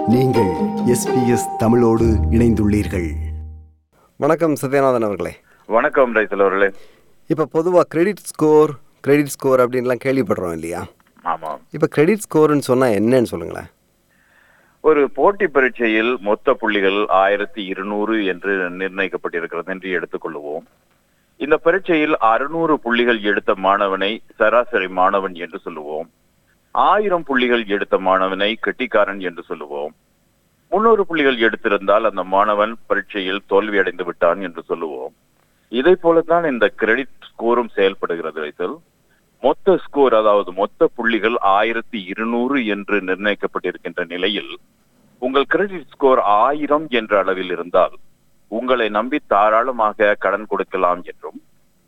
நீங்கள் எஸ்பிஎஸ் தமிழோடு இணைந்துள்ளீர்கள் வணக்கம் சத்யநாதன் அவர்களே வணக்கம் ரைசல் அவர்களே இப்போ பொதுவாக கிரெடிட் ஸ்கோர் கிரெடிட் ஸ்கோர் அப்படின்லாம் கேள்விப்படுறோம் இல்லையா ஆமாம் இப்போ கிரெடிட் ஸ்கோர்னு சொன்னால் என்னன்னு சொல்லுங்களேன் ஒரு போட்டி பரீட்சையில் மொத்த புள்ளிகள் ஆயிரத்தி இருநூறு என்று நிர்ணயிக்கப்பட்டிருக்கிறது என்று எடுத்துக்கொள்வோம் இந்த பரீட்சையில் அறுநூறு புள்ளிகள் எடுத்த மாணவனை சராசரி மாணவன் என்று சொல்லுவோம் ஆயிரம் புள்ளிகள் எடுத்த மாணவனை கெட்டிக்காரன் என்று சொல்லுவோம் முன்னூறு புள்ளிகள் எடுத்திருந்தால் அந்த மாணவன் பரீட்சையில் தோல்வி அடைந்து விட்டான் என்று சொல்லுவோம் இதை போலத்தான் இந்த கிரெடிட் ஸ்கோரும் செயல்படுகிறது ரைசல் மொத்த ஸ்கோர் அதாவது மொத்த புள்ளிகள் ஆயிரத்தி இருநூறு என்று நிர்ணயிக்கப்பட்டிருக்கின்ற நிலையில் உங்கள் கிரெடிட் ஸ்கோர் ஆயிரம் என்ற அளவில் இருந்தால் உங்களை நம்பி தாராளமாக கடன் கொடுக்கலாம் என்றும்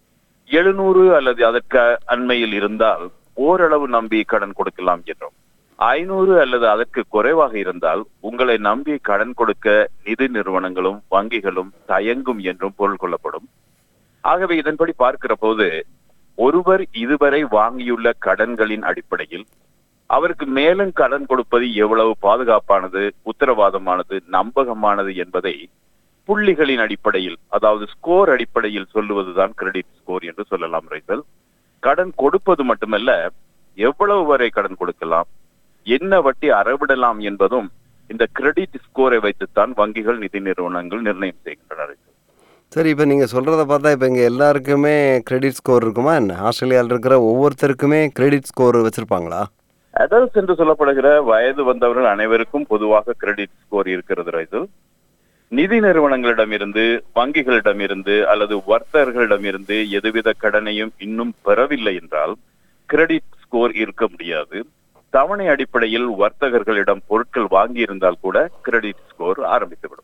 எழுநூறு அல்லது அதற்கு அண்மையில் இருந்தால் ஓரளவு நம்பி கடன் கொடுக்கலாம் என்றும் ஐநூறு அல்லது அதற்கு குறைவாக இருந்தால் உங்களை நம்பி கடன் கொடுக்க நிதி நிறுவனங்களும் வங்கிகளும் தயங்கும் என்றும் பொருள் கொள்ளப்படும் ஆகவே இதன்படி பார்க்கிற போது ஒருவர் இதுவரை வாங்கியுள்ள கடன்களின் அடிப்படையில் அவருக்கு மேலும் கடன் கொடுப்பது எவ்வளவு பாதுகாப்பானது உத்தரவாதமானது நம்பகமானது என்பதை புள்ளிகளின் அடிப்படையில் அதாவது ஸ்கோர் அடிப்படையில் சொல்லுவதுதான் கிரெடிட் ஸ்கோர் என்று சொல்லலாம் ரைசல் கடன் கொடுப்பது மட்டுமல்ல எவ்வளவு வரை கடன் கொடுக்கலாம் என்ன வட்டி அறவிடலாம் என்பதும் இந்த கிரெடிட் ஸ்கோரை வைத்துத்தான் வங்கிகள் நிதி நிறுவனங்கள் நிர்ணயம் செய்கின்றன ரைசல். சரி இப்போ நீங்கள் சொல்கிறத பார்த்தா இப்போ இங்கே எல்லாருக்குமே கிரெடிட் ஸ்கோர் இருக்குமா என்ன ஆஸ்திரேலியாவில் இருக்கிற ஒவ்வொருத்தருக்குமே கிரெடிட் ஸ்கோர் வச்சுருப்பாங்களா adults என்று சொல்லப்படுகிற வயது வந்தவர்கள் அனைவருக்கும் பொதுவாக கிரெடிட் ஸ்கோர் இருக்கிறது ரைசல் நிதி நிறுவனங்களிடமிருந்து வங்கிகளிடமிருந்து அல்லது வர்த்தகர்களிடமிருந்து எதுவித கடனையும் இன்னும் பெறவில்லை என்றால் கிரெடிட் ஸ்கோர் இருக்க முடியாது தவணை அடிப்படையில் வர்த்தகர்களிடம் பொருட்கள் வாங்கி இருந்தால் கூட கிரெடிட் ஸ்கோர் ஆரம்பித்துவிடும்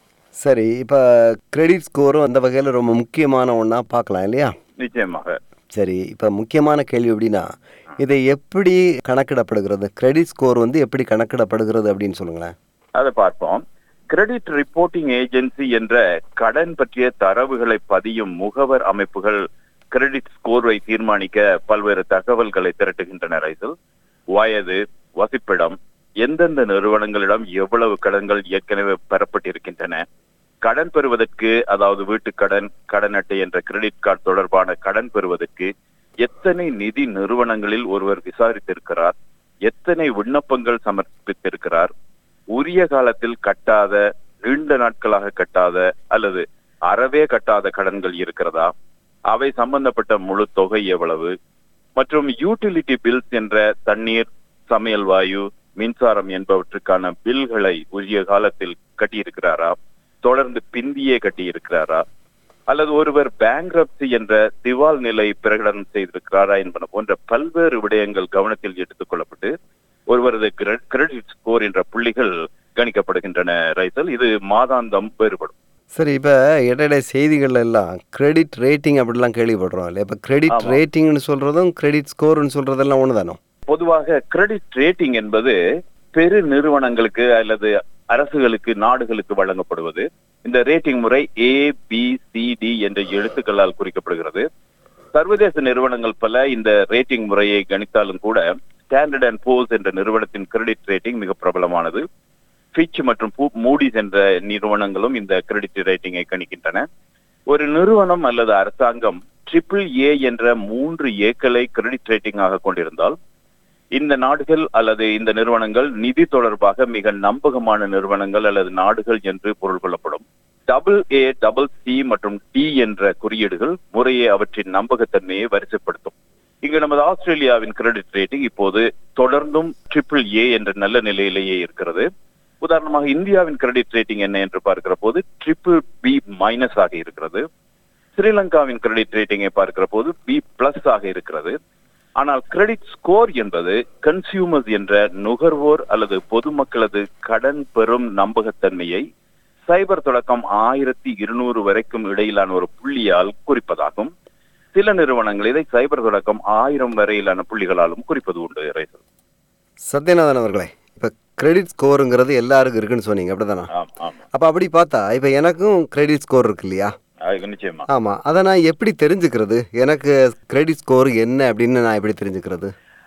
சரி இப்போ கிரெடிட் ஸ்கோரும் அந்த வகையில் ரொம்ப முக்கியமான ஒன்றா பார்க்கலாம் இல்லையா நிச்சயமாக சரி இப்போ முக்கியமான கேள்வி எப்படின்னா இதை எப்படி கணக்கிடப்படுகிறது கிரெடிட் ஸ்கோர் வந்து எப்படி கணக்கிடப்படுகிறது அப்படின்னு சொல்லுங்களேன் அதை பார்ப்போம் கிரெடிட் ரிப்போர்ட்டிங் ஏஜென்சி என்ற கடன் பற்றிய தரவுகளை பதியும் முகவர் அமைப்புகள் கிரெடிட் ஸ்கோரை தீர்மானிக்க பல்வேறு தகவல்களை திரட்டுகின்றன ரைசல் வயது வசிப்பிடம் எந்தெந்த நிறுவனங்களிடம் எவ்வளவு கடன்கள் ஏற்கனவே பெறப்பட்டிருக்கின்றன கடன் பெறுவதற்கு அதாவது வீட்டுக்கடன் கடன் அட்டை என்ற கிரெடிட் கார்டு தொடர்பான கடன் பெறுவதற்கு எத்தனை நிதி நிறுவனங்களில் ஒருவர் விசாரித்திருக்கிறார் எத்தனை விண்ணப்பங்கள் சமர்ப்பித்திருக்கிறார் உரிய காலத்தில் கட்டாத நீண்ட நாட்களாக கட்டாத அல்லது அறவே கட்டாத கடன்கள் இருக்கிறதா அவை சம்பந்தப்பட்ட முழு தொகை எவ்வளவு மற்றும் யூட்டிலிட்டி பில்ஸ் என்ற தண்ணீர் சமையல் வாயு மின்சாரம் என்பவற்றுக்கான பில்களை உரிய காலத்தில் கட்டியிருக்கிறாரா தொடர்ந்து பிந்தியே கட்டியிருக்கிறாரா அல்லது ஒருவர் பேங்க்ரப்சி என்ற திவால் நிலை பிரகடனம் செய்திருக்கிறாரா என்பன போன்ற பல்வேறு விடயங்கள் கவனத்தில் எடுத்துக் கொள்ளப்பட்டு ஒருவரது கிரெடிட் ஸ்கோர் என்ற புள்ளிகள் கணிக்கப்படுகின்றன ரைசல் இது மாதாந்தம் வேறுபடும் சரி இப்போ இடையிட செய்திகள் எல்லாம் கிரெடிட் ரேட்டிங் அப்படிலாம் கேள்விப்படுறோம் இல்லையா இப்போ கிரெடிட் ஆமா. ரேட்டிங்னு சொல்கிறதும் கிரெடிட் ஸ்கோர்னு சொல்கிறதெல்லாம் ஒன்று தானோ பொதுவாக கிரெடிட் ரேட்டிங் என்பது பெரு நிறுவனங்களுக்கு அல்லது அரசுகளுக்கு நாடுகளுக்கு வழங்கப்படுவது இந்த ரேட்டிங் முறை ஏ பி சி டி என்ற எழுத்துக்களால் குறிக்கப்படுகிறது சர்வதேச நிறுவனங்கள் பல இந்த ரேட்டிங் முறையை கணித்தாலும் கூட ஸ்டாண்டர்ட் அண்ட் போர்ஸ் என்ற நிறுவனத்தின் கிரெடிட் ரேட்டிங் மிக பிரபலமானது ஃபிட்ச் மற்றும் மூடிஸ் என்ற நிறுவனங்களும் இந்த கிரெடிட் ரேட்டிங்கை கணிக்கின்றன ஒரு நிறுவனம் அல்லது அரசாங்கம் ட்ரிபிள் ஏ என்ற மூன்று ஏக்களை கிரெடிட் ரேட்டிங்காக கொண்டிருந்தால் இந்த நாடுகள் அல்லது இந்த நிறுவனங்கள் நிதி தொடர்பாக மிக நம்பகமான நிறுவனங்கள் அல்லது நாடுகள் என்று பொருள் கொள்ளப்படும் டபுள் ஏ டபுள் சி மற்றும் டி என்ற குறியீடுகள் முறையே அவற்றின் நம்பகத்தன்மையை வரிசைப்படுத்தும் இங்கு நமது ஆஸ்திரேலியாவின் கிரெடிட் ரேட்டிங் இப்போது தொடர்ந்தும் ட்ரிபிள் ஏ என்ற நல்ல நிலையிலேயே இருக்கிறது உதாரணமாக இந்தியாவின் கிரெடிட் ரேட்டிங் என்ன என்று பார்க்கிற போது ட்ரிபிள் பி மைனஸ் ஆக இருக்கிறது ஸ்ரீலங்காவின் கிரெடிட் ரேட்டிங்கை பார்க்கிற போது பி பிளஸ் ஆக இருக்கிறது ஆனால் கிரெடிட் ஸ்கோர் என்பது கன்சியூமர்ஸ் என்ற நுகர்வோர் அல்லது பொதுமக்களது கடன் பெறும் நம்பகத்தன்மையை சைபர் தொடக்கம் ஆயிரத்தி இருநூறு வரைக்கும் இடையிலான ஒரு புள்ளியால் குறிப்பதாகும் சில நிறுவனங்கள் இதை சைபர் தொடக்கம் ஆயிரம் வரையிலான புள்ளிகளாலும் குறிப்பது உண்டு ரைசல் சத்யநாதன் அவர்களே இப்போ கிரெடிட் ஸ்கோருங்கிறது எல்லாருக்கும் இருக்குன்னு சொன்னீங்க அப்படிதானா ஆம் ஆம் அப்போ அப்படி பார்த்தா இப்போ எனக்கும் கிரெடிட் ஸ்கோர் இருக்கு இல்லையா அது நிச்சயமா ஆமாம் அதை நான் எப்படி தெரிஞ்சுக்கிறது எனக்கு கிரெடிட் ஸ்கோர் என்ன அப்படின்னு நான் எப்படி தெரிஞ்சுக்கிறது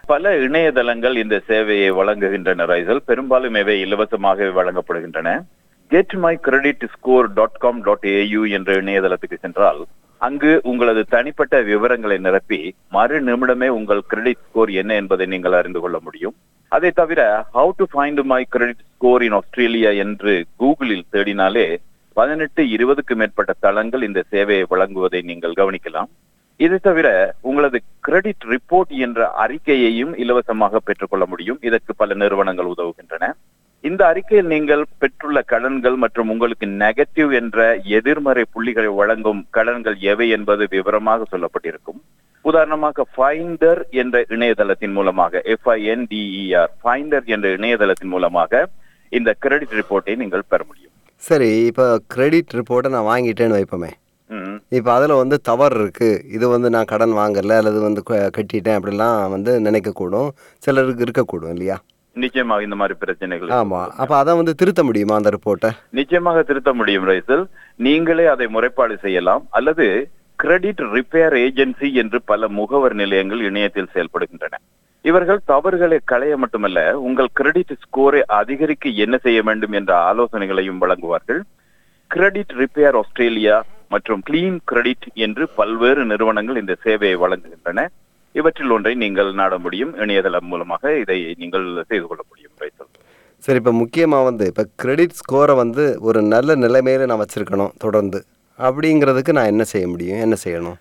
பல இணையதளங்கள் இந்த சேவையை வழங்குகின்றன ரைசல் பெரும்பாலும் இவை இலவசமாக வழங்கப்படுகின்றன get my credit score dot com dot A U என்ற இணையதளத்துக்கு சென்றால் அங்கு உங்களது தனிப்பட்ட விவரங்களை நிரப்பி மறு நிமிடமே உங்கள் கிரெடிட் ஸ்கோர் என்ன என்பதை நீங்கள் அறிந்து கொள்ள முடியும் அதை தவிர how to find my credit score in Australia என்று கூகுளில் தேடினாலே பதினெட்டு இருபதுக்கு மேற்பட்ட தளங்கள் இந்த சேவையை வழங்குவதை நீங்கள் கவனிக்கலாம் இதை தவிர உங்களது கிரெடிட் ரிப்போர்ட் என்ற அறிக்கையையும் இலவசமாக பெற்றுக்கொள்ள முடியும் இதற்கு பல நிறுவனங்கள் உதவுகின்றன இந்த அறிக்கையில் நீங்கள் பெற்றுள்ள கடன்கள் மற்றும் உங்களுக்கு நெகட்டிவ் என்ற எதிர்மறை புள்ளிகளை வழங்கும் கடன்கள் எவை என்பது விவரமாக சொல்லப்பட்டிருக்கும் உதாரணமாக ஃபைண்டர் என்ற இணையதளத்தின் மூலமாக எஃப்ஐஎன்டிஇஆர் ஃபைண்டர் என்ற இணையதளத்தின் மூலமாக இந்த கிரெடிட் ரிப்போர்ட்டை நீங்கள் பெற முடியும் சரி இப்போ கிரெடிட் ரிப்போர்ட்டை நான் வாங்கிட்டேன்னு வைப்போமே ம். இப்போ அதில் வந்து தவறு இருக்குது இது வந்து நான் கடன் வாங்கலை அல்லது வந்து க- கட்டிட்டேன் அப்படிலாம் வந்து நினைக்கக்கூடும் சிலருக்கு இருக்கக்கூடும் இல்லையா நிச்சயமாக இந்த மாதிரி பிரச்சனைகள் ஆமாம் அப்போ அதை வந்து திருத்த முடியுமா அந்த ரிப்போர்ட்டை நிச்சயமாக திருத்த முடியும் ரைசல் நீங்களே அதை முறைப்பாடு செய்யலாம் அல்லது கிரெடிட் ரிப்பேர் ஏஜென்சி என்று பல முகவர் நிலையங்கள் இணையத்தில் செயல்படுகின்றன இவர்கள் தவறுகளை களைய மட்டுமல்ல உங்கள் கிரெடிட் ஸ்கோரை அதிகரிக்க என்ன செய்ய வேண்டும் என்ற ஆலோசனைகளையும் வழங்குவார்கள் கிரெடிட் ரிப்பேர் ஆஸ்திரேலியா மற்றும் கிளீன் கிரெடிட் என்று பல்வேறு நிறுவனங்கள் இந்த சேவையை வழங்குகின்றன இவற்றில் ஒன்றை நீங்கள் நாட முடியும் இணையதளம் மூலமாக இதை நீங்கள் செய்து கொள்ள முடியும் ரைசல் சரி இப்போ முக்கியமாக வந்து இப்போ கிரெடிட் ஸ்கோரை வந்து ஒரு நல்ல நிலைமையில நான் வச்சுருக்கணும் தொடர்ந்து அப்படிங்கிறதுக்கு நான் என்ன செய்ய முடியும் என்ன செய்யணும்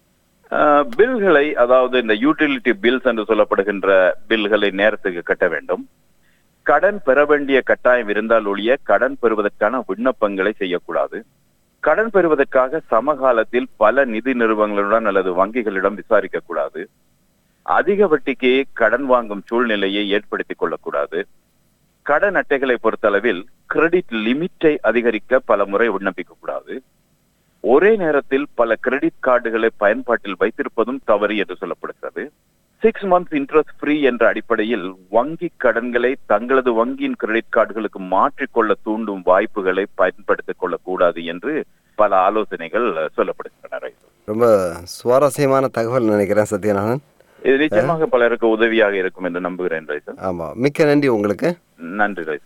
ஆஹ் பில்களை அதாவது இந்த யூட்டிலிட்டி பில்ஸ் என்று சொல்லப்படுகின்ற பில்களை நேரத்துக்கு கட்ட வேண்டும் கடன் பெற வேண்டிய கட்டாயம் இருந்தால் ஒழிய கடன் பெறுவதற்கான விண்ணப்பங்களை செய்யக்கூடாது கடன் பெறுவதற்காக சமகாலத்தில் பல நிதி நிறுவனங்களுடன் அல்லது வங்கிகளிடம் விசாரிக்க கூடாது அதிக வட்டிக்கு கடன் வாங்கும் சூழ்நிலையை ஏற்படுத்திக் கொள்ளக்கூடாது கடன் அட்டைகளை பொறுத்தளவில் கிரெடிட் லிமிட்டை அதிகரிக்க பல முறை விண்ணப்பிக்க கூடாது ஒரே நேரத்தில் பல கிரெடிட் கார்டுகளை பயன்பாட்டில் வைத்திருப்பதும் தவறு என்று சொல்லப்படுகிறது சிக்ஸ் மந்த்ஸ் இன்ட்ரெஸ்ட் ஃப்ரீ என்ற அடிப்படையில் வங்கி கடன்களை தங்களது வங்கியின் கிரெடிட் கார்டுகளுக்கு மாற்றிக்கொள்ள தூண்டும் வாய்ப்புகளை பயன்படுத்திக் கொள்ளக்கூடாது என்று பல ஆலோசனைகள் சொல்லப்படுகின்றன ரொம்ப சுவாரஸ்யமான தகவல் நினைக்கிறேன் சத்யநாதன் இது நிச்சயமாக பலருக்கு உதவியாக இருக்கும் என்று நம்புகிறேன் ரைசன் ஆமாம் மிக்க நன்றி உங்களுக்கு நன்றி ரைசன்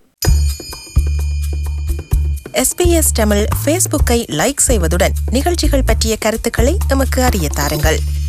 எஸ்பிஎஸ் தமிழ் ஃபேஸ்புக்கை லைக் செய்வதுடன் நிகழ்ச்சிகள் பற்றிய கருத்துக்களை எமக்கு அறிய தாருங்கள்